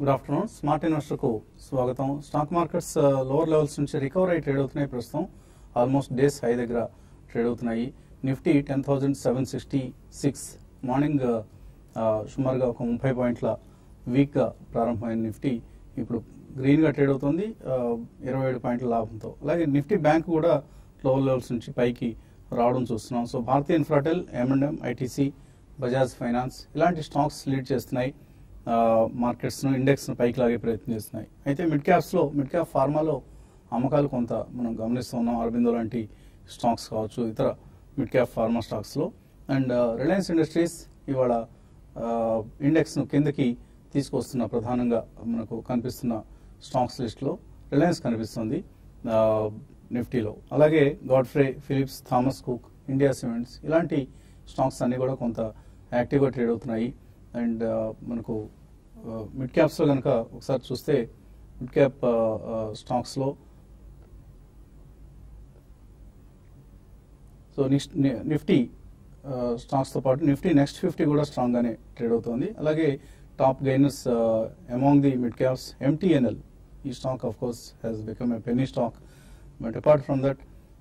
Good afternoon smart investor కు స్వాగతం stock markets lower levels నుంచి రికవర్ అయి ట్రేడ్ అవుతున్నాయి ప్రస్తుతం ఆల్మోస్ట్ డేస్ హై దగ్గర ట్రేడ్ అవుతున్నాయి Nifty ten thousand seven sixty six morning సుమారుగా ఒక ముప్పై పాయింట్ల వీక్గా ప్రారంభమైన నిఫ్టీ ఇప్పుడు గ్రీన్గా ట్రేడ్ అవుతుంది ఇరవై ఏడు పాయింట్ల లాభంతో అలాగే నిఫ్టీ బ్యాంక్ కూడా లోవర్ లెవెల్స్ నుంచి పైకి రావడం చూస్తున్నాం so Bharti Infratel M and M ITC Bajaj Finance ఇలాంటి స్టాక్స్ లీడ్ చేస్తున్నాయి మార్కెట్స్ ను ఇండెక్స్ ను పైకి లాగే ప్రయత్నం చేస్తున్నాయి అయితే మిడ్ క్యాప్స్ లో మిడ్ క్యాప్ ఫార్మాలో అమ్మకాలు కొంత మనం గమనిస్తున్నాం అరబిందో లాంటి స్టాక్స్ కావచ్చు ఇతర మిడ్ క్యాప్ ఫార్మా స్టాక్స్ లో అండ్ రిలయన్స్ ఇండస్ట్రీస్ ఇవాళ ఇండెక్స్ ను కిందకి తీసుకొస్తున్న ప్రధానంగా మనకు కనిపిస్తున్న స్టాక్స్ లిస్ట్ లో రిలయన్స్ కనిపిస్తుంది ఆ, నిఫ్టీలో అలాగే Godfrey Phillips Thomas Cook India Cements ఇలాంటి స్టాక్స్ అన్ని కూడా కొంత యాక్టివ్గా ట్రేడ్ అవుతున్నాయి అండ్ మనకు మిడ్ క్యాప్స్లో కనుక ఒకసారి చూస్తే మిడ్ క్యాప్ స్టాక్స్లో సో నెక్స్ట్ నిఫ్టీ స్టాక్స్తో పాటు నిఫ్టీ నెక్స్ట్ ఫిఫ్టీ కూడా స్ట్రాంగ్గానే ట్రేడ్ అవుతుంది అలాగే top gainers among the mid caps MTNL ఈ stock of course has become a penny stock but apart from that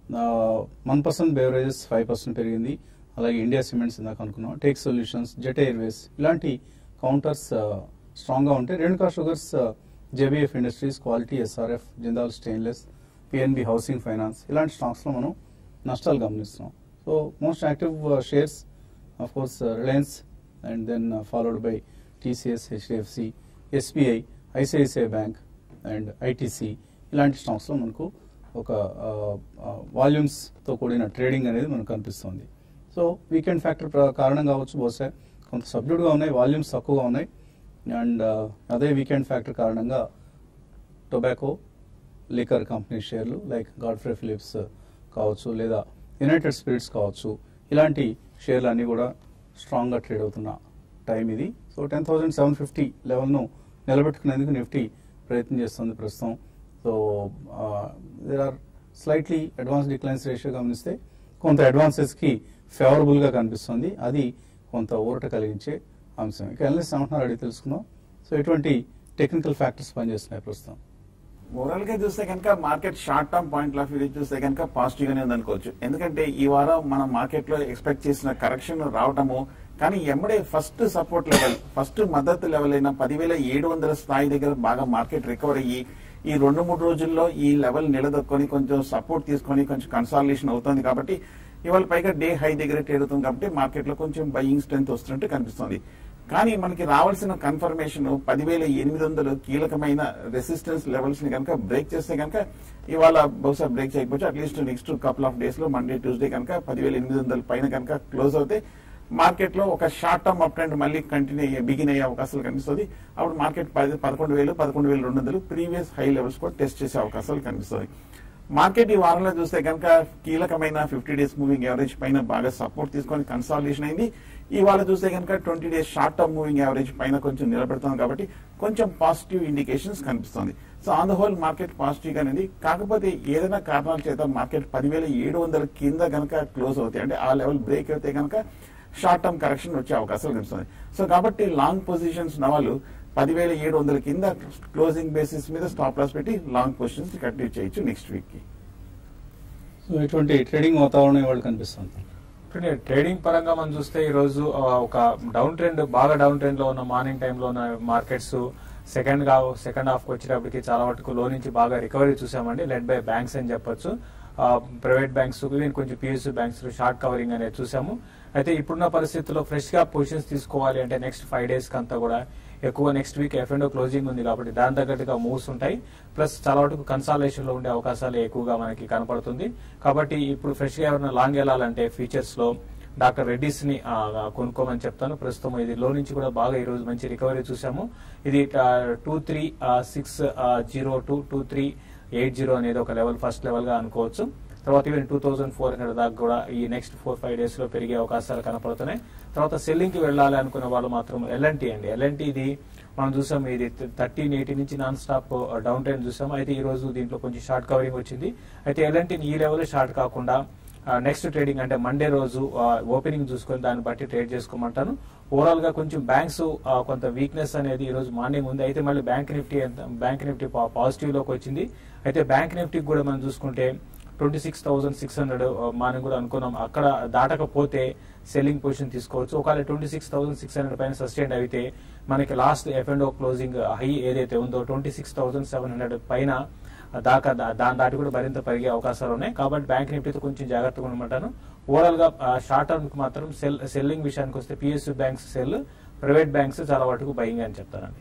one percent beverages five percent పెరిగింది అలాగే ఇండియా సిమెంట్స్ ఇందాక అనుకున్నాం టేక్ సొల్యూషన్స్ జెట్ ఎయిర్వేస్ ఇలాంటి counters స్ట్రాంగ్గా ఉంటాయి Renuka Sugars JBF Industries Quality SRF Jindal Stainless PNB Housing finance ఇలాంటి స్టాక్స్లో మనం నష్టాలు గమనిస్తున్నాం so most active shares of course Reliance and then followed by TCS HDFC SBI ICICI Bank and ITC ఇలాంటి స్టాక్స్లో మనకు ఒక వాల్యూమ్స్తో కూడిన ట్రేడింగ్ అనేది మనకు కనిపిస్తుంది సో వీకెండ్ ఫ్యాక్టర్ కారణం కావచ్చు బహుశా కొంత సబ్డ్యూడ్గా ఉన్నాయి వాల్యూమ్స్ తక్కువగా ఉన్నాయి అండ్ అదే వీకెండ్ ఫ్యాక్టర్ కారణంగా టొబాకో లికర్ కంపెనీ షేర్లు లైక్ గాడ్ఫ్రే ఫిలిప్స్ కావచ్చు లేదా యునైటెడ్ స్పిరిట్స్ కావచ్చు ఇలాంటి షేర్లు అన్నీ కూడా స్ట్రాంగ్గా ట్రేడ్ అవుతున్న టైం ఇది so ten thousand seven fifty లెవెల్ను నిలబెట్టుకునేందుకు నిఫ్టీ ప్రయత్నం చేస్తుంది ప్రస్తుతం so there are slightly advance declines ratio గమనిస్తే కొంత అడ్వాన్సెస్కి ఫేవరబుల్గా కనిపిస్తుంది అది కొంత ఊరట కలిగించే అంశం ఇక ఎనలిస్ట్ ఏమంటున్నారు అడిగి తెలుసుకుందాం సో ఎటువంటి టెక్నికల్ ఫ్యాక్టర్స్ పనిచేస్తున్నాయి ప్రస్తుతం ఓవరాల్ గా చూస్తే కనుక market short term point of view చూస్తే కనుక పాజిటివ్ గానే ఉందనుకోవచ్చు ఎందుకంటే ఈ వారం మనం మార్కెట్ లో ఎక్స్పెక్ట్ చేసిన కరెక్షన్ రావటము కానీ ఎంబడే ఫస్ట్ సపోర్ట్ లెవెల్ ఫస్ట్ మద్దతు లెవెల్ అయిన పదివేల ఏడు వందల స్థాయి దగ్గర బాగా మార్కెట్ రికవర్ అయ్యి ఈ రెండు మూడు రోజుల్లో ఈ లెవెల్ నిలదొక్కొని కొంచెం సపోర్ట్ తీసుకొని కొంచెం కన్సాలిడేషన్ అవుతుంది కాబట్టి ఇవాళ పైగా డే హై దగ్గర ట్రేడ్ అవుతుంది కాబట్టి మార్కెట్ లో కొంచెం బయింగ్ స్ట్రెంత్ వస్తున్నట్టు కనిపిస్తుంది కానీ మనకి రావాల్సిన కన్ఫర్మేషన్ పదివేల ఎనిమిది వందలు కీలకమైన రెసిస్టెన్స్ లెవెల్స్ ని కనుక బ్రేక్ చేస్తే కనుక ఇవాళ బహుశా బ్రేక్ చేయకపోవచ్చు at least next couple of days లో మండే ట్యూస్డే కనుక పదివేల ఎనిమిది వందల పైన కనుక క్లోజ్ అవుతే మార్కెట్ లో ఒక షార్ట్ టర్మ్ అప్ ట్రెండ్ మళ్ళీ కంటిన్యూ అయ్యే బిగిన్ అయ్యే అవకాశాలు కనిపిస్తుంది అప్పుడు మార్కెట్ పది పదకొండు వేలు పదకొండు వేల రెండు వందలు ప్రీవియస్ హై లెవెల్స్ కూడా టెస్ట్ చేసే అవకాశాలు కనిపిస్తుంది మార్కెట్ ఈ వారంలో చూస్తే కనుక కీలకమైన ఫిఫ్టీ డేస్ మూవింగ్ యావరేజ్ పైన బాగా సపోర్ట్ తీసుకొని కన్సాలిడేషన్ అయింది ఇవాళ చూస్తే కనుక twenty days short term moving average పైన కొంచెం నిలబెడుతుంది కాబట్టి కొంచెం పాజిటివ్ ఇండికేషన్స్ కనిపిస్తుంది so on the whole market positive గానే కాకపోతే ఏదైనా కారణాల చేత మార్కెట్ పదివేల ఏడు వందల కింద కనుక క్లోజ్ అవుతాయి అంటే ఆ లెవెల్ బ్రేక్ అయితే కనుక షార్ట్ టర్మ్ కరెక్షన్ వచ్చే అవకాశాలు కనిపిస్తుంది సో కాబట్టి లాంగ్ పొజిషన్స్ నవాళ్ళు పదివేల ఏడు వందల కింద క్లోజింగ్ బేసిస్ మీద స్టాప్ లాస్ పెట్టి లాంగ్ పొజిషన్స్ కంటిన్యూ చేయొచ్చు నెక్స్ట్ వీక్ కి సో ఇటువంటి ట్రేడింగ్ వాతావరణం ఇవాళ కనిపిస్తుంది ఇప్పుడు ట్రేడింగ్ పరంగా మనం చూస్తే ఈ రోజు ఆ, ఒక డౌన్ ట్రెండ్ బాగా డౌన్ ట్రెండ్ లో ఉన్న మార్నింగ్ టైమ్ లో ఉన్న మార్కెట్స్ సెకండ్ గా సెకండ్ హాఫ్ వచ్చేటప్పటికి చాలా వరకు లో నుంచి బాగా రికవరీ చూసామండి లెడ్ బై బ్యాంక్స్ అని చెప్పొచ్చు ప్రైవేట్ బ్యాంక్స్ ఈవెన్ కొంచెం పిఎస్యూ బ్యాంక్స్ షార్ట్ కవరింగ్ అనేది చూసాము అయితే ఇప్పుడున్న పరిస్థితుల్లో ఫ్రెష్ గా పొజిషన్స్ తీసుకోవాలి అంటే నెక్స్ట్ ఫైవ్ డేస్ కంతా కూడా ఎక్కువ next week F and closing ఉంది కాబట్టి దాని తగ్గట్టుగా మూవ్స్ ఉంటాయి ప్లస్ చాలా వరకు కన్సాలేషన్ లో ఉండే అవకాశాలు ఎక్కువగా మనకి కనపడుతుంది కాబట్టి ఇప్పుడు ఫ్రెష్ గా ఎవరైనా లాంగ్ వెళ్ళాలంటే ఫీచర్స్ లో డాక్టర్ రెడ్డిస్ ని ఆ, కొనుక్కోమని చెప్తాను ప్రస్తుతం ఇది లో నుంచి కూడా బాగా ఈ రోజు మంచి రికవరీ చూసాము ఇది two three six zero two two three eight zero అనేది ఒక లెవెల్ ఫస్ట్ లెవెల్ గా అనుకోవచ్చు తర్వాత even two thousand four hundred దాకా కూడా ఈ నెక్స్ట్ ఫోర్ ఫైవ్ డేస్ లో పెరిగే అవకాశాలు కనపడుతున్నాయి తర్వాత సెల్లింగ్ కి వెళ్ళాలి అనుకునే వాళ్ళు మాత్రం ఎల్ఎన్టీ అండి ఎల్ఎన్టీ ఇది మనం చూసాం ఇది థర్టీన్ ఎయిటీ నుంచి నాన్ స్టాప్ డౌన్ ట్రెండ్ చూసాం అయితే ఈ రోజు దీంట్లో కొంచెం షార్ట్ కవరింగ్ వచ్చింది అయితే ఎల్ఎన్టీ ఈ లెవెల్ షార్ట్ కాకుండా నెక్స్ట్ ట్రేడింగ్ అంటే మండే రోజు ఓపెనింగ్ చూసుకొని దాన్ని బట్టి ట్రేడ్ చేసుకోమంటాను ఓవరాల్ గా కొంచెం బ్యాంక్స్ కొంత వీక్నెస్ అనేది ఈ రోజు మార్నింగ్ ఉంది అయితే మళ్ళీ bank Nifty bank Nifty positive లోకి వచ్చింది అయితే బ్యాంక్ నిఫ్టీకి కూడా మనం చూసుకుంటే twenty six thousand six hundred మనం కూడా అనుకున్నాం అక్కడ దాటకపోతే సెల్లింగ్ పొజిషన్ తీసుకోవచ్చు ఒకవేళ twenty six thousand six hundred పైన సస్టైన్ అయితే మనకి last F and O closing high ఏదైతే ఉందో twenty six thousand seven hundred పైన దాకా దా- దాని దాటి కూడా మరింత పెరిగే అవకాశాలు ఉన్నాయి కాబట్టి బ్యాంక్ నిఫ్టీతో కొంచెం జాగ్రత్తగా ఉండమంటాను ఓవరాల్ గా షార్ట్ టర్మ్ కి మాత్రం సెల్ సెల్లింగ్ విషయానికి వస్తే PSU banks sell private banks చాలా వాటికి బయింగ్ అని చెప్తారండి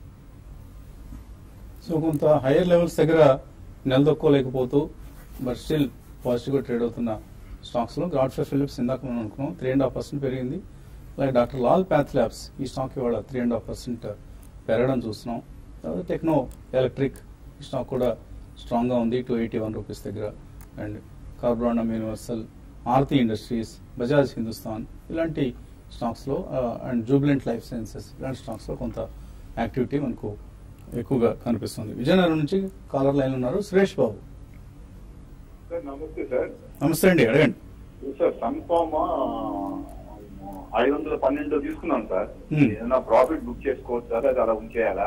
సో కొంత హైయర్ లెవెల్స్ దగ్గర నిలదొక్కోలేకపోతూ బట్ స్టిల్ పాజిటివ్గా ట్రేడ్ అవుతున్న స్టాక్స్ లో గాడ్ఫే ఫిలిప్స్ ఇందాక మనం అనుకున్నాం త్రీ అండ్ హాఫ్ పర్సెంట్ పెరిగింది అలాగే డాక్టర్ లాల్ ప్యాథ్ ల్యాబ్స్ ఈ స్టాక్ ఇవాళ త్రీ అండ్ హాఫ్ పర్సెంట్ పెరగడం చూస్తున్నాం తర్వాత టెక్నో ఎలక్ట్రిక్ ఈ స్టాక్ కూడా స్ట్రాంగ్ గా ఉంది టూ ఎయిటీ వన్ రూపీస్ దగ్గర and Carborundum Universal Aarti Industries Bajaj Hindustan ఇలాంటి స్టాక్స్ లో అండ్ జూబిలెంట్ లైఫ్ సైన్సెస్ ఇలాంటి స్టాక్స్ లో కొంత యాక్టివిటీ మనకు ఎక్కువగా కనిపిస్తుంది విజయనగరం నుంచి కాలర్ లైన్ ఉన్నారు సురేష్ బాబు సార్ నమస్తే సార్ నమస్తే అండి అడగండి సార్ సన్ఫార్మ్ ఐదు వందల పన్నెండు తీసుకున్నాను సార్ Hmm. ఏదైనా ప్రాఫిట్ బుక్ చేసుకోవచ్చు సార్ అది అలా ఉంచేయాలా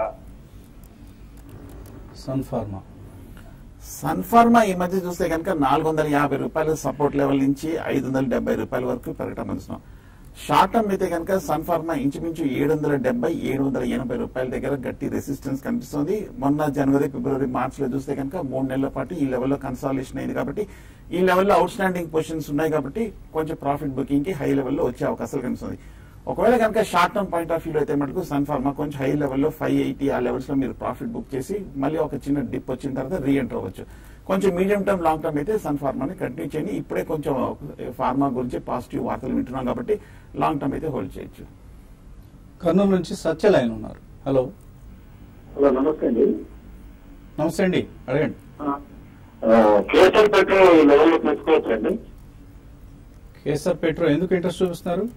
సన్ ఫార్మా సన్ఫార్మా ఈ మధ్య చూస్తే కనుక నాలుగు వందల యాభై రూపాయల సపోర్ట్ లెవెల్ నుంచి ఐదు వందల డెబ్బై రూపాయల వరకు పెరగటం చూస్తున్నాం షార్ట్ టర్మ్ అయితే కనుక సన్ఫార్మా ఇంచుమించు ఏడు వందల డెబ్బై ఏడు వందల ఎనభై రూపాయల దగ్గర గట్టి రెసిస్టెన్స్ కనిపిస్తుంది మొన్న జనవరి ఫిబ్రవరి మార్చ్ లో చూస్తే కనుక మూడు నెలల పాటు ఈ లెవెల్లో కన్సాలేషన్ అయింది కాబట్టి ఈ లెవెల్లో అవుట్ స్టాండింగ్ పొజిషన్స్ ఉన్నాయి కాబట్టి కొంచెం ప్రాఫిట్ బుకింగ్ కి హై లెవెల్లో వచ్చే అవకాశాలు కనిపిస్తుంది ఒకవేళ కనుక షార్ట్ టర్మ్ పాయింట్ ఆఫ్ వ్యూలో అయితే మటుకు సన్ ఫార్మా కొంచెం హై లెవెల్లో ఫైవ్ ఎయిటీ ఆ లెవెల్స్ లో మీరు ప్రాఫిట్ బుక్ చేసి మళ్ళీ ఒక చిన్న డిప్ వచ్చిన తర్వాత రీ ఎంటర్ అవ్వచ్చు కొంచెం మీడియం టర్మ్ లాంగ్ టర్మ్ అయితే సన్ ఫార్మాని కంటిన్యూ చేయండి ఇప్పుడే కొంచెం ఫార్మా గురించి పాజిటివ్ వార్తలు వింటున్నాం కాబట్టి లాంగ్ టర్మ్ అయితే హోల్డ్ చేయొచ్చు కర్నూలు నుంచి సత్య లైన్ ఉన్నారు హలో హలో నమస్తే అండి నమస్తే అండి అడగండి కేసర్ పెట్రోల్ ఈ లెవెల్లో తీసుకోవచ్చు అండి కేసర్ పెట్రో ఎందుకు ఇంట్రెస్ట్ చూపిస్తున్నారు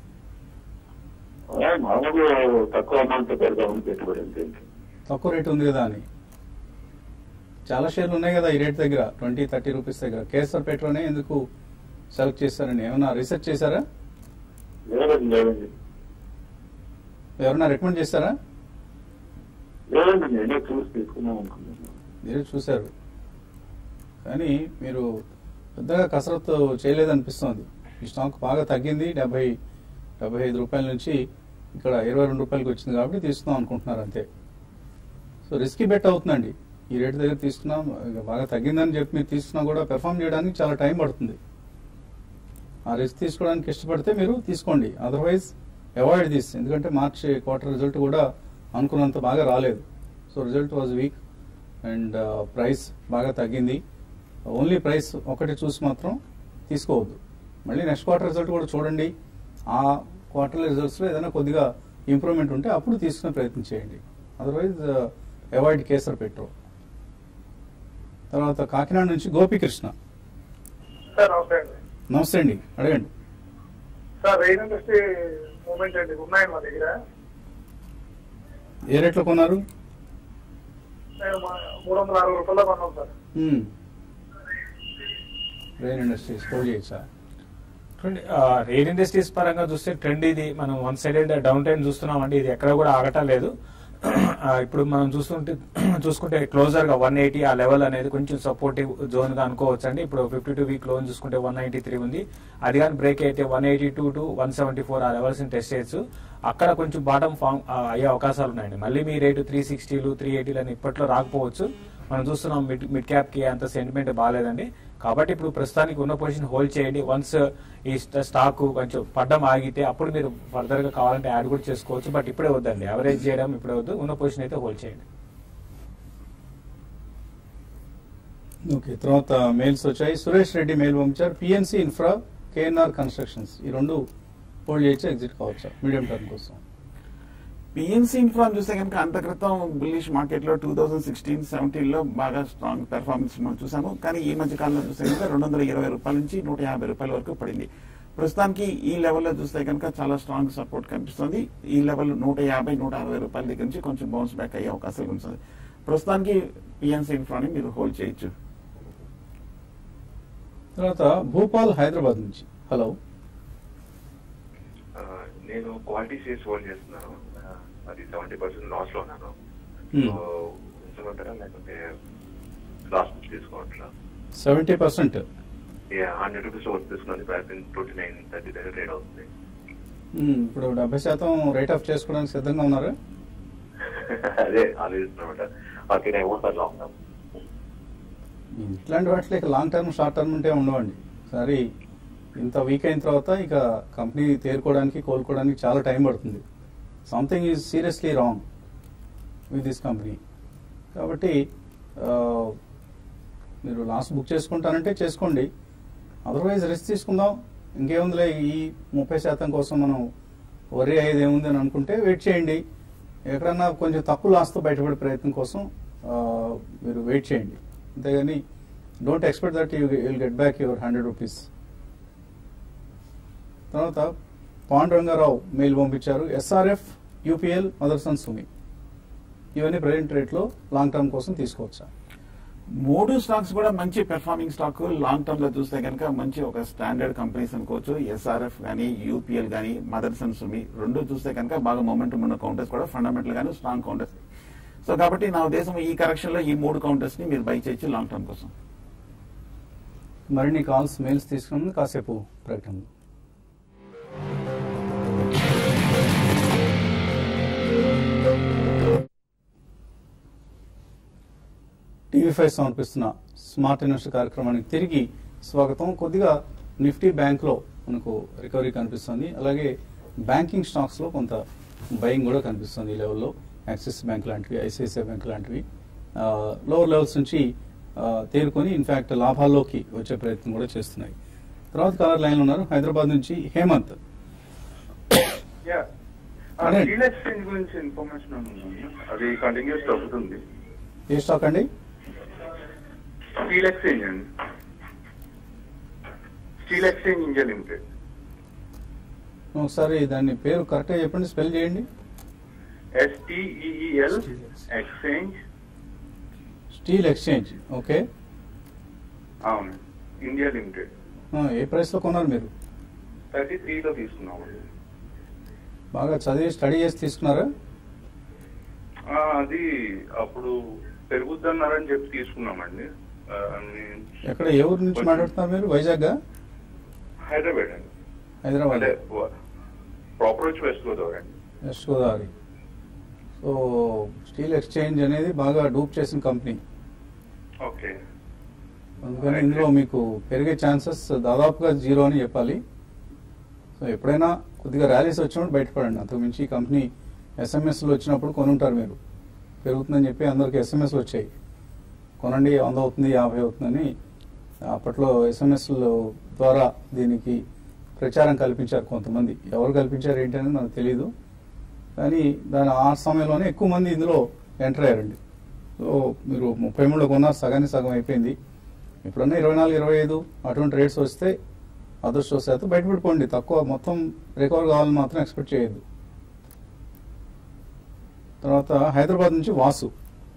మామూలు తక్కువ అమౌంట్ పెడదామని పెట్టుబడి అంతే తక్కువ రేట్ ఉంది కదా అని చాలా షేర్లు ఉన్నాయి కదా ఈ రేట్ దగ్గర ట్వంటీ థర్టీ రూపీస్ దగ్గర కేసర్ పెట్రోనే ఎందుకు సెలెక్ట్ చేశారండి ఏమైనా రీసెర్చ్ చేశారా లేదండి లేదండి ఎవరైనా రికమెండ్ చేశారా లేదండి నేనే చూసి తీసుకుందాం అనుకున్నాను మీరే చూశారు కానీ మీరు పెద్దగా కసరత్తు చేయలేదనిపిస్తోంది ఈ స్టాక్ బాగా తగ్గింది డెబ్బై డెబ్బై ఐదు రూపాయల నుంచి ఇక్కడ ఇరవై రెండు రూపాయలకి వచ్చింది కాబట్టి తీసుకుందాం అనుకుంటున్నారు అంతే సో రిస్కీ బెట్ అవుతుందండి ఈ రేటు దగ్గర తీసుకున్నాం ఇక బాగా తగ్గిందని చెప్పి మీరు తీసుకున్నా కూడా పెర్ఫామ్ చేయడానికి చాలా టైం పడుతుంది ఆ రిస్క్ తీసుకోవడానికి ఇష్టపడితే మీరు తీసుకోండి అదర్వైజ్ అవాయిడ్ దిస్ ఎందుకంటే మార్చ్ క్వార్టర్ రిజల్ట్ కూడా అనుకున్నంత బాగా రాలేదు so result was weak and price బాగా తగ్గింది ఓన్లీ ప్రైస్ ఒకటి చూసి మాత్రం తీసుకోవద్దు మళ్ళీ నెక్స్ట్ క్వార్టర్ రిజల్ట్ కూడా చూడండి ఆ క్వార్టర్లీ రిజల్ట్స్లో ఏదైనా కొద్దిగా ఇంప్రూవ్మెంట్ ఉంటే అప్పుడు తీసుకునే ప్రయత్నం చేయండి అదర్వైజ్ అవాయిడ్ కేసర్ పెట్రో తర్వాత కాకినాడ నుంచి గోపీకృష్ణ సార్ నమస్తే అండి నమస్తే అండి అడగండి సార్ రైన్ ఇండస్ట్రీ మూమెంట్ అండి ఉన్నాయండి మా దగ్గర ఏ రేట్లో కొన్నారు నేను మా- మూడు వందల అరవై రూపాయల్లో కొన్నాం సార్ రెయిన్ ఇండస్ట్రీస్ హోల్డ్ చేయొచ్చా ఎయిర్ ఇండస్ట్రీస్ పరంగా చూస్తే ట్రెండ్ ఇది మనం వన్ సైడెడ్ డౌన్ ట్రెండ్ చూస్తున్నాం అండి ఇది ఎక్కడ కూడా ఆగటం లేదు ఆ, ఇప్పుడు మనం చూస్తుంటే చూసుకుంటే క్లోజర్ గా వన్ ఎయిటీ ఆ లెవెల్ అనేది కొంచెం సపోర్టివ్ జోన్ గా అనుకోవచ్చు అండి ఇప్పుడు ఫిఫ్టీ టూ వీక్ లోన్ చూసుకుంటే వన్ నైన్టీ త్రీ ఉంది అది కానీ బ్రేక్ అయితే one eighty two to one seventy four ఆ లెవెల్స్ టెస్ట్ చేయొచ్చు అక్కడ కొంచెం బాటమ్ ఫామ్ అయ్యే అవకాశాలు ఉన్నాయండి మళ్ళీ మీ రేటు త్రీ సిక్స్టీలు త్రీ ఎయిటీలు అని ఇప్పట్లో రాకపోవచ్చు మనం చూస్తున్నాం మిడ్ మిడ్ క్యాప్ కి అంత సెంటిమెంట్ బాగాలేదండి కాబట్టి ఇప్పుడు ప్రస్తుతానికి ఉన్న పొజిషన్ హోల్డ్ చేయండి వన్స్ ఈ స్ట- స్టాక్ కొంచెం పడ్డం ఆగితే అప్పుడు మీరు ఫర్దర్ గా కావాలంటే యాడ్ కూడా చేసుకోవచ్చు బట్ ఇప్పుడే వద్దండి యావరేజ్ చేయడం ఇప్పుడే వద్దు ఉన్న పొజిషన్ అయితే హోల్డ్ చేయండి ఓకే తర్వాత మెయిల్స్ వచ్చాయి సురేష్ రెడ్డి మెయిల్ పంపించారు పిఎన్సి ఇన్ఫ్రా కేఎన్ఆర్ కన్స్ట్రక్షన్స్ ఈ రెండు హోల్డ్ చేయొచ్చా ఎగ్జిట్ కావచ్చా మీడియం టర్మ్ కోసం పిఎన్సీ ఇన్ఫ్రాన్ చూస్తే కనుక అంత క్రితం బుల్లిష్ మార్కెట్ లో టూ థౌసండ్ సిక్స్టీన్ సెవెంటీన్ లో బాగా స్ట్రాంగ్ పెర్ఫార్మెన్స్ మనం చూసాము కానీ ఈ మధ్య కాలంలో చూస్తే కనుక రెండు వందల ఇరవై రూపాయల నుంచి నూట యాభై రూపాయల వరకు పడింది ప్రస్తుతానికి ఈ లెవెల్లో చూస్తే కనుక చాలా స్ట్రాంగ్ సపోర్ట్ కనిపిస్తుంది ఈ లెవెల్ నూట యాభై నూట అరవై రూపాయల దగ్గర నుంచి కొంచెం బౌన్స్ బ్యాక్ అయ్యే అవకాశాలు ఉంటుంది ప్రస్తుతానికి పిఎన్సీ ఇన్ఫ్రాని మీరు హోల్డ్ చేయొచ్చు తర్వాత భూపాల్ హైదరాబాద్ నుంచి హలో ఆ, నేను క్వాలిటీ షేర్స్ హోల్డ్ చేస్తున్నాను ఆ, అది సెవెంటీ పర్సెంట్ లాస్ లో ఉన్నాను Hmm. సో ఉంచమంటారా లేకపోతే లాస్ తీసుకోవట్లా seventy percent hundred rupees worth తీసుకున్నాను ఇప్పుడు అయిపోయిన ట్వంటీ నైన్ థర్టీ దగ్గర ట్రేడ్ అవుతుంది ఇప్పుడు డెబ్బై శాతం రేట్ ఆఫ్ చేసుకోవడానికి సిద్ధంగా ఉన్నారా అదే ఆలోచిస్తున్నమాట ఓకే నేను ఫర్ లాంగ్ టర్మ్ ఇట్లాంటి వాటికి లాంగ్ టర్మ్ షార్ట్ టర్మ్ ఉంటే ఉండవండి సరే ఇంత వీక్ అయిన తర్వాత ఇక కంపెనీ తేరుకోవడానికి కోలుకోవడానికి చాలా టైం పడుతుంది something is seriously wrong with this company కాబట్టి ఆ, మీరు లాస్ట్ బుక్ చేసుకుంటానంటే చేసుకోండి అదర్వైజ్ రిస్క్ తీసుకుందాం ఇంకేముందిలే ఈ ముప్పై శాతం కోసం మనం వరి అయ్యేది ఏముంది అని అనుకుంటే వెయిట్ చేయండి ఎక్కడన్నా కొంచెం తక్కువ లాస్తో బయటపడే ప్రయత్నం కోసం ఆ, మీరు వెయిట్ చేయండి అంతేగాని don't expect that you will get back your hundred rupees తర్వాత పాండురంగారావు మెయిల్ పంపించారు ఎస్ఆర్ఎఫ్ యూపీఎల్ మదర్సన్ సుమి ఇవన్నీ ప్రజెంట్ రేట్లో లాంగ్ టర్మ్ కోసం తీసుకోవచ్చా మూడు స్టాక్స్ కూడా మంచి పెర్ఫార్మింగ్ స్టాక్ లాంగ్ టర్మ్ లో చూస్తే కనుక మంచి ఒక స్టాండర్డ్ కంపెనీస్ అనుకోవచ్చు ఎస్ఆర్ఎఫ్ గానీ యూపీఎల్ గానీ మదర్స్ అండ్ సుమి రెండు చూస్తే కనుక బాగా మొమెంటం ఉన్న కౌంటర్స్ కూడా ఫండమెంటల్ గానీ స్ట్రాంగ్ కౌంటర్స్ సో కాబట్టి నా ఉద్దేశం ఈ కరెక్షన్ లో ఈ మూడు కౌంటర్స్ ని మీరు బై చేయొచ్చు లాంగ్ టర్మ్ కోసం మరిన్ని కాల్స్ మెయిల్స్ తీసుకుని కాసేపు ప్రకటన టీవీ ఫైవ్ సమర్పిస్తున్న స్మార్ట్ ఇన్వెస్టర్ కార్యక్రమానికి తిరిగి స్వాగతం కొద్దిగా నిఫ్టీ బ్యాంక్లో మనకు రికవరీ కనిపిస్తుంది అలాగే బ్యాంకింగ్ స్టాక్స్లో కొంత బయింగ్ కూడా కనిపిస్తుంది ఈ లెవెల్లో యాక్సిస్ బ్యాంక్ లాంటివి ఐసిఐసిఐ బ్యాంక్ లాంటివి లోవర్ లెవెల్స్ నుంచి ఆ, తేరుకొని ఇన్ఫాక్ట్ లాభాల్లోకి వచ్చే ప్రయత్నం కూడా చేస్తున్నాయి తర్వాత కలర్ లైన్లో ఉన్నారు హైదరాబాద్ నుంచి హేమంత్ యా అదే. స్టీల్ ఎక్స్చేంజ్ గురించి ఇన్ఫర్మేషన్ ఉంది అది కంటిన్యూస్ తగ్గుతుంది ఏ స్టాక్ అండి స్టీల్ ఎక్స్చేంజ్ అండి స్టీల్ ఎక్స్చేంజ్ ఇండియా లిమిటెడ్ ఒకసారి దాని పేరు కరెక్ట్గా చెప్పండి స్పెల్ చేయండి STEL exchange steel exchange okay అవును ఇండియా లిమిటెడ్ ఆ, ఏ ప్రైస్లో కొన్నారు మీరు థర్టీ త్రీలో తీసుకున్నామండి బాగా చదివి స్టడీ చేసి తీసుకున్నారా ఆ, అది అప్పుడు పెరుగుతున్నారని చెప్పి తీసుకున్నామండి ఆ, అని- ఎక్కడ ఏ ఊరు నుంచి మాట్లాడుతున్నారు మీరు వైజాగ్ హైదరాబాద్ అండి హైదరాబాద్ అంటే ప్రాపర్ వచ్చి వెస్ట్ గోదావరి అండి west Godavari so steel exchange అనేది బాగా డూప్ చేసిన కంపెనీ ఓకే అందుకని ఇందులో మీకు పెరిగే ఛాన్సెస్ దాదాపుగా జీరో అని చెప్పాలి సో ఎప్పుడైనా కొద్దిగా ర్యాలీస్ వచ్చినప్పుడు బయటపడండి అంతకుమించి ఈ కంపెనీ ఎస్ఎంఎస్లు వచ్చినప్పుడు కొనుంటారు మీరు పెరుగుతుందని చెప్పి అందరికి ఎస్ఎంఎస్లు వచ్చాయి కొనండి వంద అవుతుంది యాభై అవుతుందని అప్పట్లో ఎస్ఎంఎస్ల ద్వారా దీనికి ప్రచారం కల్పించారు కొంతమంది ఎవరు కల్పించారు ఏంటి అనేది నాకు తెలియదు కానీ దాని ఆ సమయంలోనే ఎక్కువ మంది ఇందులో ఎంటర్ అయ్యారండి సో మీరు ముప్పై మూడు కొన్నారు సగానికి సగం అయిపోయింది ఎప్పుడన్నా ఇరవై నాలుగు ఇరవై ఐదు అటువంటి రేట్స్ వస్తే అదృష్టవశాత్తు బయటపెట్టుకోండి తక్కువ మొత్తం రికవర్ కావాలని మాత్రం ఎక్స్పెక్ట్ చేయొద్దు తర్వాత హైదరాబాద్ నుంచి Vasu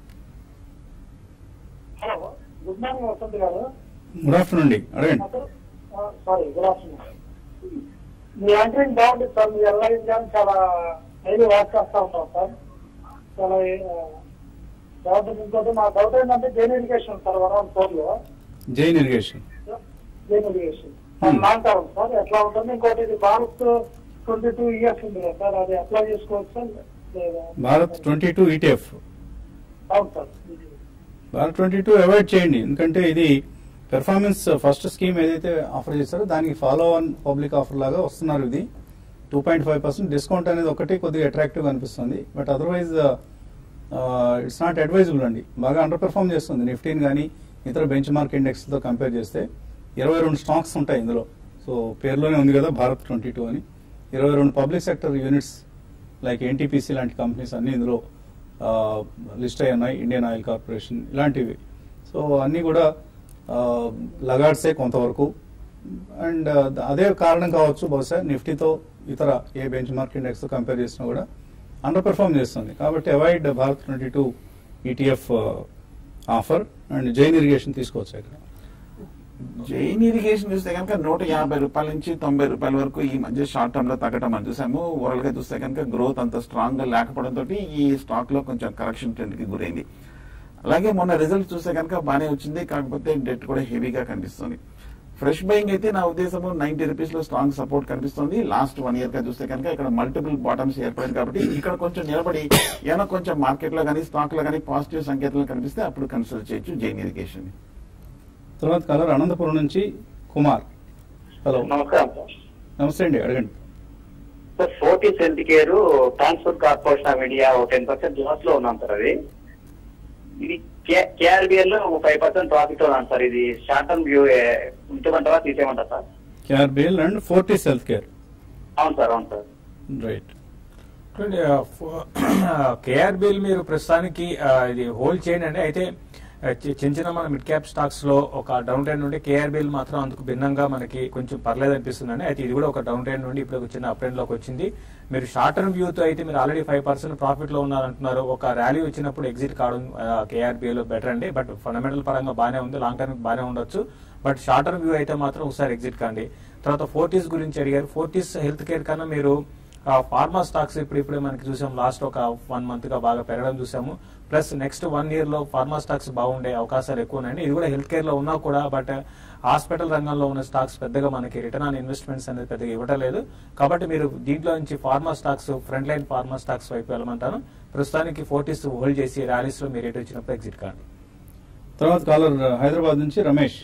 hello good morning Vasanth గారు గుడ్ ఆఫ్టర్నూన్ అండి అడగండి సారీ గుడ్ ఆఫ్టర్నూన్ మీ యాంకరింగ్ బాగుంటుంది సార్ మీ ఎలా కానీ చాలా డైలీ వాచ్ చేస్తా ఉంటాం సార్ చాలా డౌట్ ఇంకోటి మా డౌట్ ఏంటంటే Jain irrigation sir one one four లో Jain irrigation Jain irrigation Hmm. Long term sir ఎట్లా ఉంటుంది ఇంకోటి ఇది భారత్ ట్వంటీ టూ ఇయర్స్ ఉంది కదా సార్ అది అప్లై చేసుకోవచ్చు లేదా భారత్ ట్వంటీ టూ ఈటీఎఫ్ అవును sir Bharat twenty two avoid చేయండి ఎందుకంటే ఇది పెర్ఫార్మెన్స్ ఫస్ట్ స్కీమ్ ఏదైతే ఆఫర్ చేశారో దానికి ఫాలో ఆన్ పబ్లిక్ ఆఫర్ లాగా వస్తున్నారు ఇది two point five percent discount అనేది ఒకటి కొద్దిగా అట్రాక్టివ్ అనిపిస్తుంది but otherwise it's not advisable అండి బాగా అండర్ పెర్ఫార్మ్ చేస్తుంది నిఫ్టీని కానీ ఇతర బెంచ్ మార్క్ ఇండెక్స్తో కంపేర్ చేస్తే ఇరవై రెండు స్టాక్స్ ఉంటాయి ఇందులో సో పేరులోనే ఉంది కదా భారత్ ట్వంటీ టూ అని ఇరవై రెండు public sector units like NTPC లాంటి కంపెనీస్ అన్ని ఇందులో లిస్ట్ అయి ఉన్నాయి ఇండియన్ ఆయిల్ కార్పొరేషన్ ఇలాంటివి సో అన్నీ కూడా లగాడ్సే కొంతవరకు అండ్ అదే కారణం కావచ్చు బహుశా నిఫ్టీతో ఇతర ఏ బెంచ్ మార్క్ ఇండెక్స్ తో కంపేర్ చేసినా కూడా అండర్ పెర్ఫార్మ్ చేస్తుంది కాబట్టి avoid Bharat twenty two ETF offer and Jain irrigation తీసుకోవచ్చు ఇక్కడ జైన్ ఇరిగేషన్ చూస్తే కనుక నూట యాభై రూపాయల నుంచి తొంభై రూపాయల వరకు ఈ మధ్య షార్ట్ టర్మ్ లో తగ్గడం మనం చూసాము ఓవరాల్ గా చూస్తే కనుక గ్రోత్ అంత స్ట్రాంగ్ గా లేకపోవడం తోటి ఈ స్టాక్ లో కొంచెం కరెక్షన్ ట్రెండ్ కి గురైంది అలాగే మొన్న రిజల్ట్ చూస్తే కనుక బాగానే వచ్చింది కాకపోతే డెట్ కూడా హెవీగా కనిపిస్తుంది ఫ్రెష్ బయింగ్ అయితే నా ఉద్దేశం నైన్టీ రూపీస్ లో స్ట్రాంగ్ సపోర్ట్ కనిపిస్తుంది లాస్ట్ వన్ ఇయర్ గా చూస్తే కనుక ఇక్కడ మల్టిపుల్ బాటమ్స్ ఏర్పడింది కాబట్టి ఇక్కడ కొంచెం నిలబడి ఏమైనా కొంచెం మార్కెట్ లో కానీ స్టాక్ లో కానీ పాజిటివ్ సంకేతాలు కనిపిస్తే అప్పుడు కన్సిడర్ చేయొచ్చు జైన్ ఇరిగేషన్ తర్వాత కలర్ అనంతపురం నుంచి కుమార్ హలో నమస్కారం సార్ నమస్తే అండి అడగండి sir Fortis health care transport corporation of India ten percent loss లో ఉన్నాం సార్ అది ఇది కేఆర్బిఎల్ లో ఫైవ్ పర్సెంట్ ప్రాఫిట్ ఉన్నాం సార్ ఇది షార్ట్ టర్మ్ వ్యూ ఉంచమంటారా తీసేయమంటారా sir KRBL and Fortis health care అవును సార్ అవును సార్ రైట్ చూడండి కేఆర్బిఎల్ మీరు ప్రస్తుతానికి ఆ, ఇది హోల్డ్ చేయండి అండి అయితే ఆ, చి- చిన్న చిన్న మన మిడ్ క్యాప్ స్టాక్స్ లో ఒక డౌన్ ట్రెండ్ నుండి కేఆర్బిఎల్ మాత్రం అందుకు భిన్నంగా మనకి కొంచెం పర్లేదు అనిపిస్తుందండి అయితే ఇది కూడా ఒక డౌన్ ట్రెండ్ నుండి ఇప్పుడు ఒక చిన్న అప్ ట్రెండ్ లోకి వచ్చింది మీరు షార్ట్ టర్మ్ వ్యూ తో అయితే మీరు ఆల్రెడీ ఫైవ్ పర్సెంట్ ప్రాఫిట్ లో ఉన్నారంటున్నారు ఒక ర్యాలీ వచ్చినప్పుడు ఎగ్జిట్ కావడం కేఆర్బిఎల్ బెటర్ అండి బట్ ఫండమెంటల్ పరంగా బాగానే ఉంది లాంగ్ టర్మ్ బాగానే ఉండొచ్చు బట్ షార్ట్ టర్మ్ వ్యూ అయితే మాత్రం ఒకసారి ఎగ్జిట్ కాండి తర్వాత ఫోర్టీస్ గురించి అడిగారు ఫోర్టీస్ హెల్త్ కేర్ కన్నా మీరు ఆ ఫార్మా స్టాక్స్ ఇప్పుడు ఇప్పుడే మనకి చూసాం లాస్ట్ ఒక వన్ మంత్ గా బాగా పెరగడం చూసాము ప్లస్ నెక్స్ట్ వన్ ఇయర్ లో ఫార్మా స్టాక్స్ బాగుండే అవకాశాలు ఎక్కువ ఉన్నాయండి ఇది కూడా హెల్త్ కేర్ లో ఉన్నా కూడా బట్ హాస్పిటల్ రంగంలో ఉన్న స్టాక్స్ పెద్దగా మనకి రిటర్న్ ఆన్ ఇన్వెస్ట్మెంట్స్ అనేది పెద్దగా ఇవ్వడం లేదు కాబట్టి మీరు దీంట్లో నుంచి pharma stocks front line pharma stocks వైపు వెళ్ళమంటాను ప్రస్తుతానికి ఫోర్టీస్ హోల్డ్ చేసి ర్యాలీస్ లో మీరు ఎటు వచ్చినప్పుడు ఎగ్జిట్ కాండి తర్వాత కాలర్ హైదరాబాద్ నుంచి రమేష్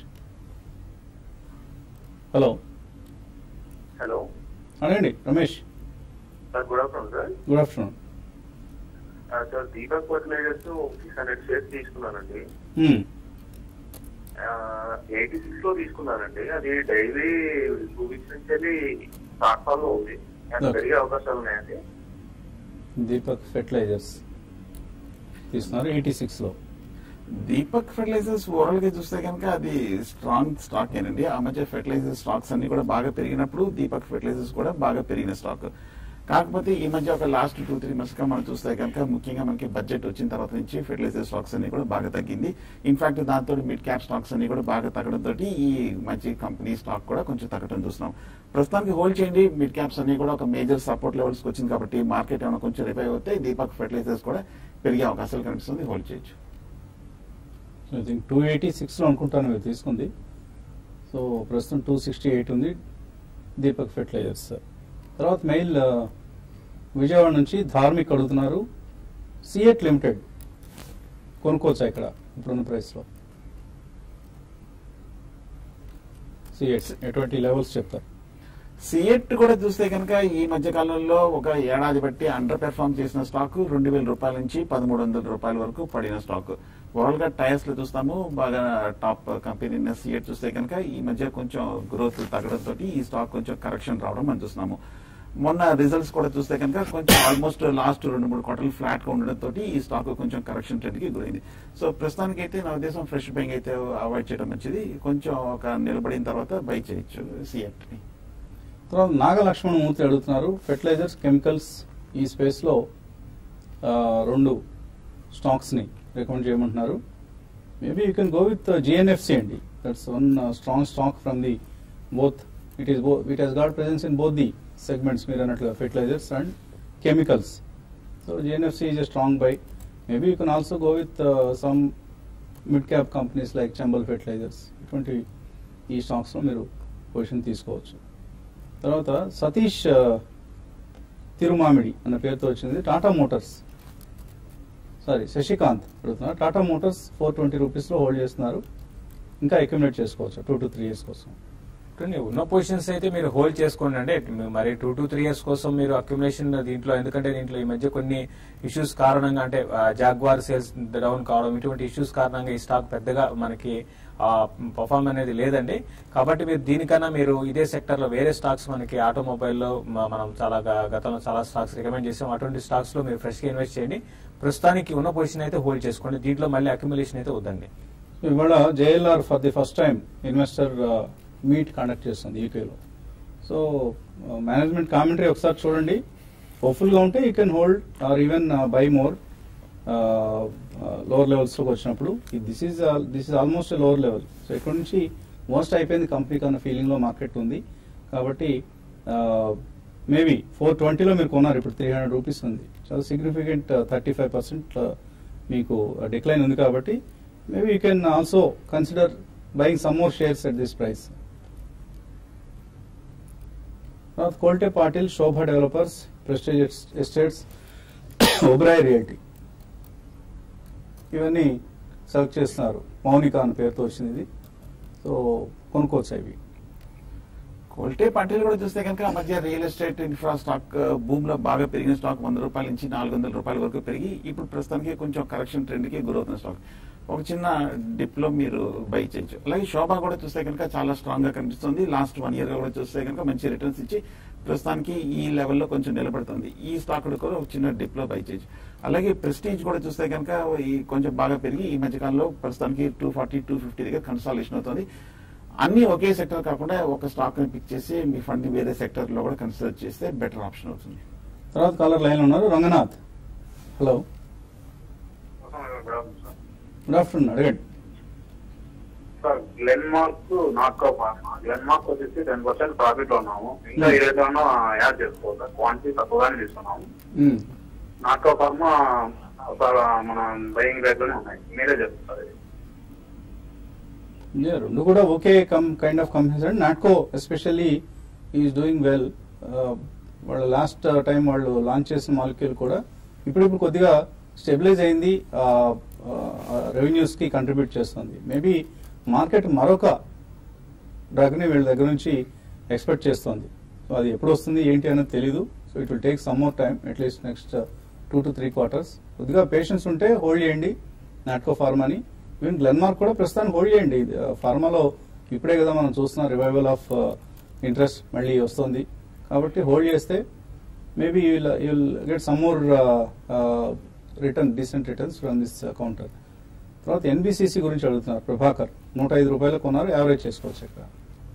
హలో హలో అడగండి Ramesh sir good afternoon sir good afternoon sir Deepak fertilizers six hundred shares తీసుకున్నానండి ఎయిటీ సిక్స్ లో తీసుకున్నానండి అది డైలీ టూ వీక్స్ నుంచి వెళ్ళి ప్లాట్ఫామ్ లో ఉంది ఏమైనా Okay. పెరిగే అవకాశాలు ఉన్నాయండి దీపక్ ఫెర్టిలైజర్స్ తీసుకున్నారు ఎయిటీ సిక్స్లో దీపక్ ఫెర్టిలైజర్స్ ఓవరాల్ గా చూస్తే కనుక అది స్ట్రాంగ్ స్టాక్ ఏనండి ఆ మధ్య ఫెర్టిలైజర్ స్టాక్స్ అన్ని కూడా బాగా పెరిగినప్పుడు దీపక్ ఫెర్టిలైజర్స్ కూడా బాగా పెరిగిన స్టాక్ కాకపోతే ఈ మధ్య ఒక లాస్ట్ టూ త్రీ మంత్స్ గా మనం చూస్తే కనుక ముఖ్యంగా మనకి బడ్జెట్ వచ్చిన తర్వాత నుంచి ఫెర్టిలైజర్ స్టాక్స్ అన్ని కూడా బాగా తగ్గింది ఇన్ఫాక్ట్ దాంతో మిడ్ క్యాప్ స్టాక్స్ అన్ని కూడా బాగా తగ్గడం తోటి ఈ మంచి కంపెనీ స్టాక్ కూడా కొంచెం తగ్గడం చూస్తున్నాం ప్రస్తుతానికి హోల్డ్ చేయండి మిడ్ క్యాప్స్ అన్ని కూడా ఒక మేజర్ సపోర్ట్ లెవెల్స్ వచ్చింది కాబట్టి మార్కెట్ ఏమైనా కొంచెం రివైవ్ అవుతే దీపక్ ఫెర్టిలైజర్స్ కూడా పెరిగే అవకాశాలు కనిపిస్తుంది హోల్డ్ చేయొచ్చు ఐ థింక్ టూ ఎయిటీ సిక్స్లో అనుకుంటాను మీరు తీసుకుంది సో ప్రస్తుతం టూ సిక్స్టీ ఎయిట్ ఉంది దీపక్ ఫెర్టిలైజర్స్ తర్వాత మెయిల్ ఆ, విజయవాడ నుంచి ధార్మిక్ అడుగుతున్నారు సిఎట్ లిమిటెడ్ కొనుక్కోవచ్చా ఇక్కడ ఇప్పుడున్న ప్రైస్లో సిఎట్ ఎటువంటి లెవెల్స్ చెప్తారు సిఎట్ కూడా చూస్తే కనుక ఈ మధ్య కాలంలో ఒక ఏడాది బట్టి అండర్ పెర్ఫార్మ్ చేసిన స్టాక్ రెండు వేల రూపాయల నుంచి పదమూడు వందల రూపాయల వరకు పడిన స్టాక్ ఓవరాల్ గా టైర్స్ లో చూస్తాము బాగా టాప్ కంపెనీ సిఎట్ చూస్తే కనుక ఈ మధ్య కొంచెం గ్రోత్ తగ్గడంతో ఈ స్టాక్ కొంచెం కరెక్షన్ రావడం మనం చూస్తున్నాము మొన్న రిజల్ట్స్ కూడా చూస్తే కనుక కొంచెం ఆల్మోస్ట్ లాస్ట్ రెండు మూడు క్వార్టర్లు ఫ్లాట్ గా ఉండడంతో ఈ స్టాక్ కొంచెం కరెక్షన్ ట్రెండ్ కి గురైంది సో ప్రస్తుతానికి అయితే నా ఉద్దేశం ఫ్రెష్ బయింగ్ అయితే అవాయిడ్ చేయడం మంచిది కొంచెం ఒక నిలబడిన తర్వాత బై చేయొచ్చు సిఎట్ ని తర్వాత నాగలక్ష్మణమూర్తి అడుగుతున్నారు ఫెర్టిలైజర్స్ కెమికల్స్ ఈ స్పేస్లో రెండు స్టాక్స్ని రికమెండ్ చేయమంటున్నారు maybe you can go with GNFC అండి that's one strong stock from the both it is it has got presence in both the segments మీరు అన్నట్లుగా fertilizers and chemicals so GNFC is a strong buy maybe you can also go with some mid cap companies like Chambal fertilizers ఇటువంటి ఈ స్టాక్స్లో మీరు position తీసుకోవచ్చు తర్వాత సతీష్ ఆ, తిరుమామిడి అన్న పేరుతో వచ్చింది టాటా మోటార్స్ సారీ శశికాంత్ అడుగుతున్నారు టాటా మోటార్స్ ఫోర్ ట్వంటీ రూపీస్లో హోల్డ్ చేస్తున్నారు ఇంకా అక్యుమిలేట్ చేసుకోవచ్చు టూ టు త్రీ ఇయర్స్ కోసం చూడండి, ఉన్న పొజిషన్స్ అయితే మీరు హోల్డ్ చేసుకోండి అంటే మరి టూ టు త్రీ ఇయర్స్ కోసం మీరు అక్యుములేషన్ దీంట్లో ఎందుకంటే దీంట్లో ఈ మధ్య కొన్ని ఇష్యూస్ కారణంగా అంటే జాగ్వార్ సేల్స్ డౌన్ కావడం ఇటువంటి ఇష్యూస్ కారణంగా ఈ స్టాక్ పెద్దగా మనకి పర్ఫార్మ్ అనేది లేదండి కాబట్టి మీరు దీనికన్నా మీరు ఇదే సెక్టర్ లో వేరే స్టాక్స్ మనకి ఆటోమొబైల్లో మనం చాలా గ- గతంలో చాలా స్టాక్స్ రికమెండ్ చేసాం అటువంటి స్టాక్స్ లో మీరు ఫ్రెష్ గా ఇన్వెస్ట్ చేయండి ప్రస్తుతానికి ఉన్న పొజిషన్ అయితే హోల్డ్ చేసుకోండి దీంట్లో మళ్ళీ అక్యుములేషన్ అయితే వద్దండి ఇవాళ JLR for the first time investor meet conduct చేస్తుంది యూకేలో సో మేనేజ్మెంట్ కామెంటరీ ఒకసారి చూడండి హోప్ఫుల్గా ఉంటే you can hold or even buy more lower లెవెల్స్లోకి వచ్చినప్పుడు this is this is almost lower level so ఇక్కడ నుంచి మోస్ట్ అయిపోయింది కంపెనీకి అన్న ఫీలింగ్లో మార్కెట్ ఉంది కాబట్టి మేబీ ఫోర్ ట్వంటీలో మీరు కొన్నారు ఇప్పుడు త్రీ హండ్రెడ్ రూపీస్ ఉంది చాలా సిగ్నిఫికెంట్ థర్టీ ఫైవ్ పర్సెంట్ మీకు డిక్లైన్ ఉంది కాబట్టి maybe you can also consider buying some more shares at this price తర్వాత Kolte Patil Sobha developers prestige estates Oberoi realty ఇవన్నీ సెలెక్ట్ చేస్తున్నారు మౌనిక అనే పేరుతో వచ్చింది ఇది సో కొనుక్కోవచ్చు అవి కోల్టే పార్టీలు కూడా చూస్తే కనుక ఆ మధ్య real estate infra stock boom లో బాగా పెరిగిన స్టాక్ వంద రూపాయల నుంచి నాలుగు వందల రూపాయల వరకు పెరిగి ఇప్పుడు ప్రస్తుతానికి కొంచెం కరెక్షన్ ట్రెండ్ కి గురవుతున్న స్టాక్ ఒక చిన్న డిప్ లో మీరు బై చేయొచ్చు అలాగే శోభ కూడా చూస్తే కనుక చాలా స్ట్రాంగ్ గా కనిపిస్తుంది లాస్ట్ వన్ ఇయర్ గా కూడా చూస్తే కనుక మంచి రిటర్న్స్ ఇచ్చి ప్రస్తుతానికి ఈ లెవెల్లో కొంచెం నిలబడుతుంది ఈ స్టాక్ కూడా ఒక చిన్న డిప్ లో బై చేయొచ్చు అలాగే ప్రెస్టీజ్ కూడా చూస్తే కనుక ఈ కొంచెం బాగా పెరిగి ఈ మధ్యకాలంలో ప్రస్తుతానికి టూ ఫార్టీ టూ ఫిఫ్టీ దగ్గర కన్సాలేషన్ అవుతుంది అన్ని ఒకే సెక్టర్ కాకుండా ఒక స్టాక్ ని పిక్ చేసి మీ ఫండ్ వేరే సెక్టర్ లో కూడా కన్సిడర్ చేస్తే బెటర్ ఆప్షన్ అవుతుంది తర్వాత కాలర్ లైన్ ఉన్నారు రంగనాథ్ హలో గుడ్ ఆఫ్టర్నూన్ అడగండి sir Glenmark Natco pharma Glenmark వచ్చేసి టెన్ పర్సెంట్ ప్రాఫిట్ లో ఉన్నాము ఇంకా ఏదైనా యాడ్ చేసుకోవాలి క్వాంటిటీ తక్కువగానే తీసుకున్నాము మ్మ్. నాట్కో ఫార్మా ఒక మన బయింగ్ రేట్ లోనే ఉన్నాయి మీరే చెప్తారు ఇది. Yeah, రెండు కూడా ఒకే come kind of companies and Natco especially is doing well వాళ్ళు లాస్ట్ టైం వాళ్ళు లాంచ్ చేసిన మాలిక్యూల్ కూడా ఇప్పుడు ఇప్పుడు కొద్దిగా స్టెబిలైజ్ అయింది రెవెన్యూస్ కి కంట్రిబ్యూట్ చేస్తుంది మేబీ మార్కెట్ మరొక డ్రగ్ ని వీళ్ళ దగ్గర నుంచి ఎక్స్పెక్ట్ చేస్తుంది సో అది ఎప్పుడు వస్తుంది ఏంటి అనేది తెలీదు so it will take some more time at least next two to three quarters కొద్దిగా పేషెన్స్ ఉంటే హోల్డ్ చేయండి నాట్కో ఫార్మాని ఈవెన్ గ్లెన్మార్క్ కూడా ప్రస్తుతానికి హోల్డ్ చేయండి ఫార్మాలో ఇప్పుడే కదా మనం చూస్తున్నాం రివైవల్ ఆఫ్ ఇంట్రెస్ట్ మళ్ళీ వస్తుంది కాబట్టి హోల్డ్ చేస్తే maybe you'll get some more return decent returns from this counter తర్వాత ఎన్బిసిసి గురించి అడుగుతున్నారు ప్రభాకర్ నూట ఐదు రూపాయలు కొన్నారు యావరేజ్ చేసుకోవచ్చు ఇక్కడ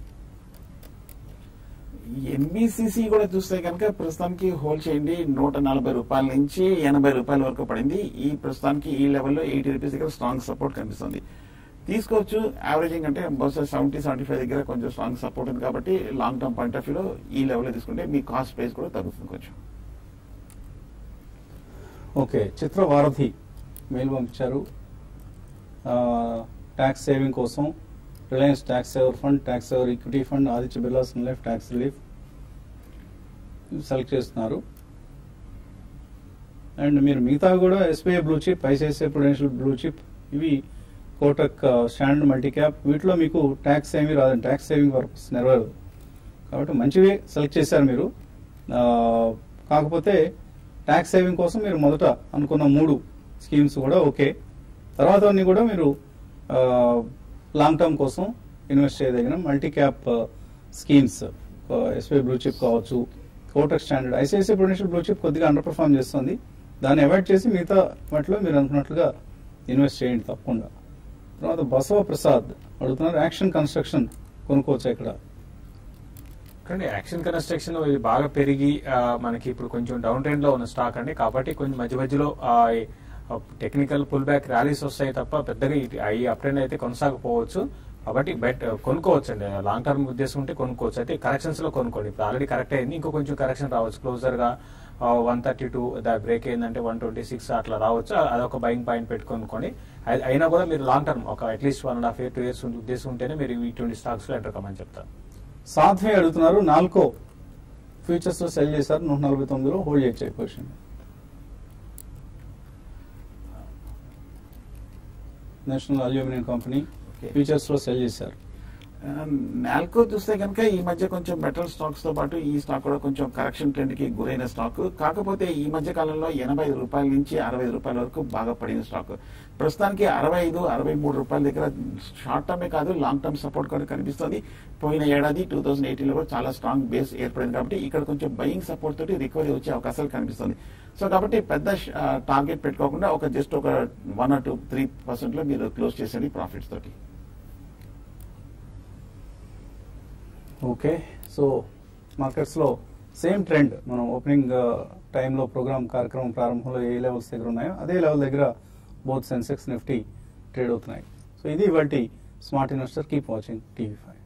ఎన్బిసిసి కూడా చూస్తే కనుక ప్రస్తుతానికి హోల్డ్ చేయండి నూట నలభై రూపాయల నుంచి ఎనభై రూపాయల వరకు పడింది ఈ ప్రస్తుతానికి ఈ లెవెల్లో ఎయిటీ రూపీస్ దగ్గర స్ట్రాంగ్ సపోర్ట్ కనిపిస్తుంది తీసుకోవచ్చు యావరేజింగ్ అంటే బహుశా సెవెంటీ సెవెంటీ ఫైవ్ దగ్గర కొంచెం స్ట్రాంగ్ సపోర్ట్ ఉంది కాబట్టి లాంగ్ టర్మ్ పాయింట్ ఆఫ్ వ్యూలో ఈ లెవెల్లో తీసుకుంటే మీ కాస్ట్ ప్రైస్ కూడా తగ్గుతుంది కొంచెం ఓకే చిత్ర వారధి మెయిల్ పంపించారు ట్యాక్స్ సేవింగ్ కోసం Reliance tax saver fund tax saver equity fund Aditya Birla sun life tax relief select చేస్తున్నారు అండ్ మీరు మిగతా కూడా SBI blue chip ICICI prudential blue chip ఇవి కోటక్ స్టాండ్ మల్టీ క్యాప్ వీటిలో మీకు ట్యాక్స్ ఏమీ రాదండి ట్యాక్స్ సేవింగ్ పర్పస్ నెరవేరదు కాబట్టి మంచివి సెలెక్ట్ చేశారు మీరు ఆ, కాకపోతే ట్యాక్స్ సేవింగ్ కోసం మీరు మొదట అనుకున్న మూడు స్కీమ్స్ కూడా ఓకే తర్వాత అన్ని కూడా మీరు లాంగ్ టర్మ్ కోసం ఇన్వెస్ట్ చేయదగిన multi cap schemes SBI blue chip కావచ్చు Kotak standard ICICI prudential blue chip కొద్దిగా అండర్ పర్ఫామ్ చేస్తుంది దాన్ని అవాయిడ్ చేసి మిగతా వాటిలో మీరు అనుకున్నట్లుగా ఇన్వెస్ట్ చేయండి తప్పకుండా తర్వాత బసవ ప్రసాద్ అడుగుతున్నారు యాక్షన్ కన్స్ట్రక్షన్ కొనుక్కోవచ్చు ఇక్కడ కానీ యాక్షన్ కన్స్ట్రక్షన్ ఇది బాగా పెరిగి ఆ, మనకి ఇప్పుడు కొంచెం డౌన్ ట్రెండ్ లో ఉన్న స్టాక్ అండి కాబట్టి కొంచెం మధ్య మధ్యలో టెక్నికల్ పుల్ బ్యాక్ ర్యాలీస్ వస్తాయి తప్ప పెద్దగా ఈ- ఈ అప్ ట్రెండ్ అయితే కొనసాగపోవచ్చు కాబట్టి బెట్ కొనుక్కోవచ్చు అండి లాంగ్ టర్మ్ ఉద్దేశం ఉంటే కొనుక్కోవచ్చు అయితే కరెక్షన్స్ లో కొనుక్కోండి ఇప్పుడు ఆల్రెడీ కరెక్ట్ అయింది ఇంకో కొంచెం కరెక్షన్ రావచ్చు క్లోజర్ గా వన్ థర్టీ టూ బ్రేక్ అయిందంటే వన్ ట్వంటీ సిక్స్ అట్లా రావచ్చు అదొక బయింగ్ పాయింట్ పెట్టుకొనుకోండి అయి- అయినా కూడా మీరు లాంగ్ టర్మ్ ఒక at least one and half year two years ఉద్దేశం ఉంటేనే మీరు ఇటువంటి స్టాక్స్ లో ఎంటర్ కమని చెప్తారు సాధ్వే అడుగుతున్నారు నాల్కో ఫ్యూచర్స్ లో సెల్ చేశారు నూట నలభై తొమ్మిదిలో హోల్డ్ చేయొచ్చు position national aluminium company Okay. Futures లో సెల్ చేశారు నాల్కో చూస్తే కనుక ఈ మధ్య కొంచెం మెటల్ స్టాక్స్ తో పాటు ఈ స్టాక్ కూడా కొంచెం కరెక్షన్ ట్రెండ్ కి గురైన స్టాక్ కాకపోతే ఈ మధ్య కాలంలో ఎనభై ఐదు రూపాయల నుంచి అరవై ఐదు రూపాయల వరకు బాగా పడిన స్టాక్ ప్రస్తుతానికి అరవై ఐదు అరవై మూడు రూపాయల దగ్గర షార్ట్ టర్మే కాదు లాంగ్ టర్మ్ సపోర్ట్ కూడా కనిపిస్తుంది పోయిన ఏడాది టూ థౌసండ్ ఎయిటీన్ లో కూడా చాలా స్ట్రాంగ్ బేస్ ఏర్పడింది కాబట్టి ఇక్కడ కొంచెం బయింగ్ సపోర్ట్ తోటి రికవరీ వచ్చే అవకాశాలు కనిపిస్తుంది సో కాబట్టి పెద్ద టార్గెట్ పెట్టుకోకుండా ఒక జస్ట్ ఒక one or two three percent లో మీరు క్లోజ్ చేసేది ప్రాఫిట్స్ తోటి ఓకే సో మార్కెట్స్లో సేమ్ ట్రెండ్ మనం ఓపెనింగ్ టైంలో ప్రోగ్రామ్ కార్యక్రమం ప్రారంభంలో ఏ లెవెల్స్ దగ్గర ఉన్నాయో అదే లెవెల్ దగ్గర బోత్ సెన్సెక్స్ నిఫ్టీ ట్రేడ్ అవుతున్నాయి సో ఇది వాటి smart investor keep watching TV five